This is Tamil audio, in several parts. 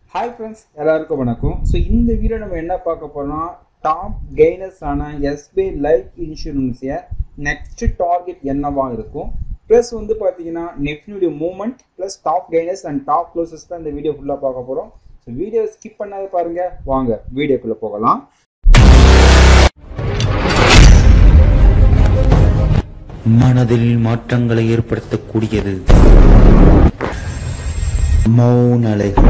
ஹாய் ஃப்ரெண்ட்ஸ் எல்லாருக்கும் வணக்கம் ஸோ இந்த வீடியோ நம்ம என்ன பார்க்க போறோம்னா டாப் கெய்னர்ஸ் ஆன எஸ்பிஐ லைஃப் இன்சூரன்ஸிய நெக்ஸ்ட் டார்கெட் என்னவா இருக்கும் ப்ளஸ் வந்து பார்த்தீங்கன்னா நெஃப்டினுடைய movement plus top gainers and top losers தான் இந்த வீடியோ ஃபுல்லாக பார்க்க போகிறோம் ஸோ வீடியோ ஸ்கிப் பண்ணாத பாருங்க வாங்க வீடியோக்குள்ளே போகலாம் மனதில் மாற்றங்களை ஏற்படுத்தக்கூடியது மௌன அலைகள்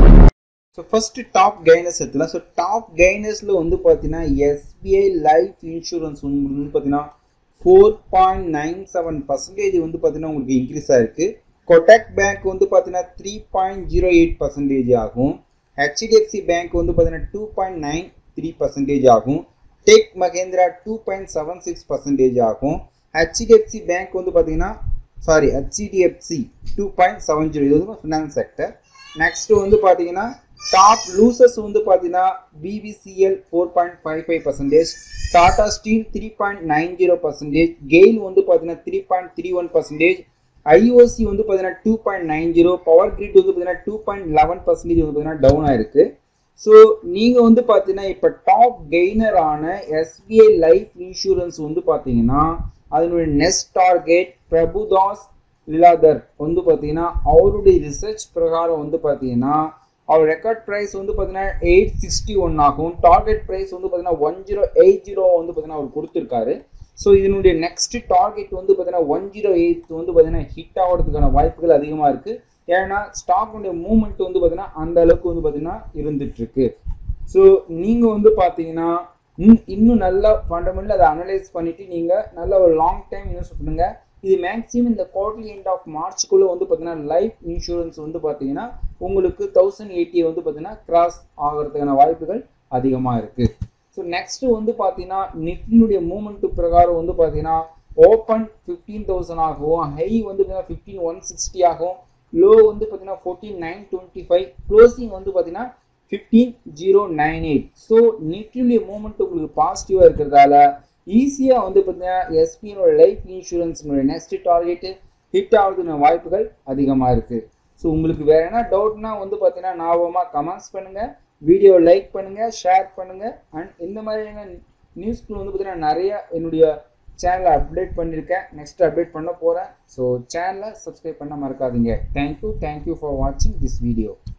ஸோ ஃபர்ஸ்ட் டாப் கெய்னர்ஸ் எடுத்துலாம் ஸோ டாப் கெய்னர்ஸில் வந்து பார்த்தீங்கன்னா எஸ்பிஐ லைஃப் இன்சூரன்ஸ் வந்து பார்த்தீங்கன்னா four point nine seven percentage வந்து பார்த்தீங்கன்னா உங்களுக்கு இன்க்ரீஸ் ஆயிருக்கு கொட்டாக் பேங்க் வந்து பார்த்தீங்கன்னா three point zero eight percentage ஆகும் ஹெச்டிஎஃப்சி பேங்க் வந்து பார்த்தீங்கன்னா two point nine three percentage ஆகும் tech Mahindra two point seven six percentage ஆகும் ஹெச்டிஎஃப்சி பேங்க் வந்து பார்த்தீங்கன்னா sorry HDFC two point seven zero இது வந்து ஃபினான்ஸ் செக்டர் நெக்ஸ்ட் வந்து பார்த்தீங்கன்னா டாப் லூசர்ஸ் வந்து பார்த்தீங்கன்னா BPCL four point five five percentage Tata steel three point nine zero percentage GAIL வந்து பார்த்தீங்கன்னா three point three one percentage IOC வந்து பார்த்தீங்கன்னா two point nine zero power grid வந்து பார்த்தீங்கன்னா டூ பாயிண்ட் லெவன் பர்சன்டேஜ் வந்து பார்த்தீங்கன்னா டவுன் ஆயிருக்கு ஸோ நீங்கள் வந்து பார்த்தீங்கன்னா இப்போ டாப் கெய்னரான எஸ்பிஐ லைஃப் இன்சூரன்ஸ் வந்து பார்த்தீங்கன்னா அதனுடைய நெக்ஸ்ட் டார்கெட் பிரபுதாஸ் லிலாதர் வந்து பார்த்தீங்கன்னா அவருடைய ரிசர்ச் பிரகாரம் வந்து பார்த்தீங்கன்னா அவர் ரெக்கார்ட் ப்ரைஸ் வந்து பார்த்தீங்கன்னா எயிட் சிக்ஸ்டி ஒன் ஆகும் டார்கெட் ப்ரைஸ் வந்து பார்த்தீங்கன்னா ஒன் ஜீரோ எயிட் ஜீரோ வந்து பார்த்தீங்கன்னா அவர் கொடுத்துருக்காரு ஸோ இதனுடைய நெக்ஸ்ட் டார்கெட் வந்து பார்த்தீங்கன்னா ஒன் ஜீரோ எயிட் வந்து பார்த்தீங்கன்னா ஹிட் ஆகிறதுக்கான வாய்ப்புகள் அதிகமாக இருக்குது ஏன்னா ஸ்டாக்குடைய மூவ்மெண்ட் வந்து பார்த்தீங்கன்னா அந்த அளவுக்கு வந்து பார்த்தீங்கன்னா இருந்துட்டு இருக்கு ஸோ நீங்கள் வந்து பார்த்தீங்கன்னா இன்னும் இன்னும் நல்லா ஃபண்டமெண்டல் அதை அனலைஸ் பண்ணிட்டு நீங்கள் நல்ல ஒரு லாங் டைம் இன்வெஸ்ட் பண்ணுங்க இது மேக்ஸிமம் இந்த குவார்டர்லி எண்ட் ஆஃப் மார்ச்சுக்குள்ளே வந்து பார்த்தீங்கன்னா லைஃப் இன்சூரன்ஸ் வந்து பார்த்தீங்கன்னா உங்களுக்கு தௌசண்ட் எயிட்டி வந்து பார்த்தீங்கன்னா கிராஸ் ஆகிறதுக்கான வாய்ப்புகள் அதிகமாக இருக்குது ஸோ நெக்ஸ்ட் வந்து பார்த்தீங்கன்னா நிஃப்டினுடைய மூவ்மெண்ட் பிரகாரம் வந்து பார்த்தீங்கன்னா ஓப்பன் ஃபிஃப்டீன் தௌசண்ட் ஆகும் ஹை வந்து பார்த்தீங்கன்னா ஃபிஃப்டீன் ஒன் சிக்ஸ்டி ஆகும் லோ வந்து பார்த்தீங்கன்னா fourteen nine twenty five closing வந்து பார்த்தீங்கன்னா fifteen zero nine eight so நிஃப்டியுடைய மூவ்மெண்ட் உங்களுக்கு பாசிட்டிவாக இருக்கிறதால ஈஸியாக வந்து பார்த்தீங்கன்னா எஸ்பியினோட லைஃப் இன்சூரன்ஸினுடைய நெக்ஸ்ட் டார்கெட்டு ஹிட் ஆகிறதுக்கான வாய்ப்புகள் அதிகமாக இருக்குது ஸோ உங்களுக்கு வேற என்ன டவுட்னா வந்து பார்த்தீங்கன்னா ஞாபகமாக கமெண்ட்ஸ் பண்ணுங்கள் வீடியோ லைக் பண்ணுங்கள் ஷேர் பண்ணுங்கள் அண்ட் இந்த மாதிரியான நியூஸ்க்கு வந்து பார்த்தீங்கன்னா நிறைய என்னுடைய சேனலை அப்டேட் பண்ணியிருக்கேன் நெக்ஸ்ட் அப்டேட் பண்ண போகிறேன் ஸோ சேனலை சப்ஸ்கிரைப் பண்ண மறக்காதீங்க தேங்க்யூ தேங்க்யூ ஃபார் வாட்சிங் திஸ் வீடியோ